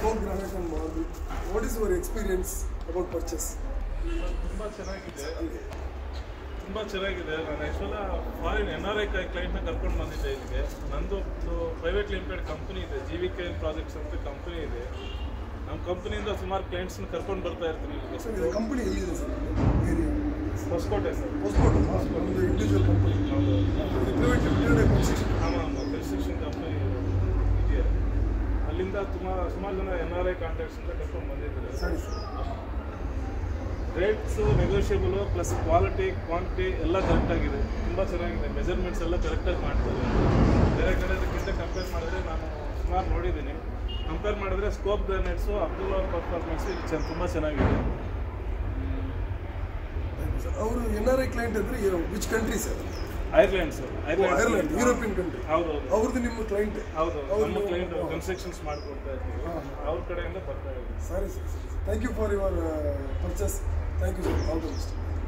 Scope granite and marble what is your experience about purchase ತುಂಬ ಚೆನ್ನಾಗಿದೆ ತುಂಬ ಚೆನ್ನಾಗಿದೆ ನಾನು actually foreign N R I ಕ್ಲೈಂಟ್ನ ಕರ್ಕೊಂಡು ಬಂದಿದ್ದೆ ಇಲ್ಲಿಗೆ ನಂದು ಒಂದು ಪ್ರೈವೇಟ್ ಲಿಮಿಟೆಡ್ ಕಂಪ್ನಿ ಇದೆ ಜಿ ವಿ ಕೆ ಪ್ರಾಜೆಕ್ಟ್ಸ್ ಅಂತ ಕಂಪ್ನಿ ಇದೆ ನಮ್ಮ ಕಂಪ್ನಿಯಿಂದ ಸುಮಾರು ಕ್ಲೈಂಟ್ಸ್ನ ಕರ್ಕೊಂಡು ಬರ್ತಾ ಇರ್ತೀನಿ ಸರ್ ಇಲ್ಲಿಗೆ ಇದು ಕಂಪನಿ ಎಲ್ಲಿದೆ sir area Hoskote sir Hoskote ಒಂದು ಇಂಡಿವಿಜುವಲ್ ಕಂಪನಿ ಹೌದು ಪ್ರೈವೇಟ್ ಲಿಮಿಟೆಡ್ ಕನ್ಸ್ಟ್ರಕ್ಷನ್ ಆಮಾಮ್ ಕನ್ಸ್ಟ್ರಕ್ಷನ್ ಕಂಪ್ನಿ ಇದೆಯಾ ಅಲ್ಲಿಂದ ತುಂಬ ಸುಮಾರು ಜನ ಎನ್ ಆರ್ ಐ ಕಾಂಟ್ಯಾಕ್ಟ್ಸ್ ಅಂತ ಕರ್ಕೊಂಡು ಬಂದಿದ್ದಾರೆ ಸರಿ sir rates negotiable plus quality quantity ಎಲ್ಲ ಕರೆಕ್ಟಾಗಿದೆ ತುಂಬ ಚೆನ್ನಾಗಿದೆ ಮೆಜರ್ಮೆಂಟ್ಸ್ ಎಲ್ಲ ಕರೆಕ್ಟಾಗಿ ಮಾಡ್ತಾರೆ ಬೇರೆ ಕಡೆದಕ್ಕಿಂತ ಕಂಪೇರ್ ಮಾಡಿದ್ರೆ ನಾನು ಸುಮಾರು ನೋಡಿದ್ದೀನಿ ಕಂಪೇರ್ ಮಾಡಿದ್ರೆ ಸ್ಕೋಪ್ ಗ್ರಾನೈಟ್ಸು ಅಬ್ದುಲ್ ಅವ್ರ ಪರ್ಫಾರ್ಮೆನ್ಸ್ ಇದು ಚೆನ್ನ ತುಂಬ ಚೆನ್ನಾಗಿದೆ ಸರ್ ಅವರು ಎನ್ ಆರ್ ಐ ಕ್ಲೈಂಟ್ ಅಂದರೆ which country sir Ireland sir Ireland European country ಹೌದು ಹೌದು ಅವ್ರದ್ದು ನಿಮ್ಮ ಕ್ಲೈಂಟ್ ಹೌದು ಅವ್ರು ನಮ್ಮ ನೀವು- ಕ್ಲೈಂಟ್ ಹಾ. ಕನ್ಸ್ಟ್ರಕ್ಷನ್ಸ್ ಮಾಡಿಕೊಡ್ತಾ ಇರ್ತೀವಿ ಹಾ. ಅವ್ರ ಕಡೆಯಿಂದ ಬರ್ತಾ ಇದ್ದೀವಿ ಸರಿ sir thank you for your purchase thank you sir all the best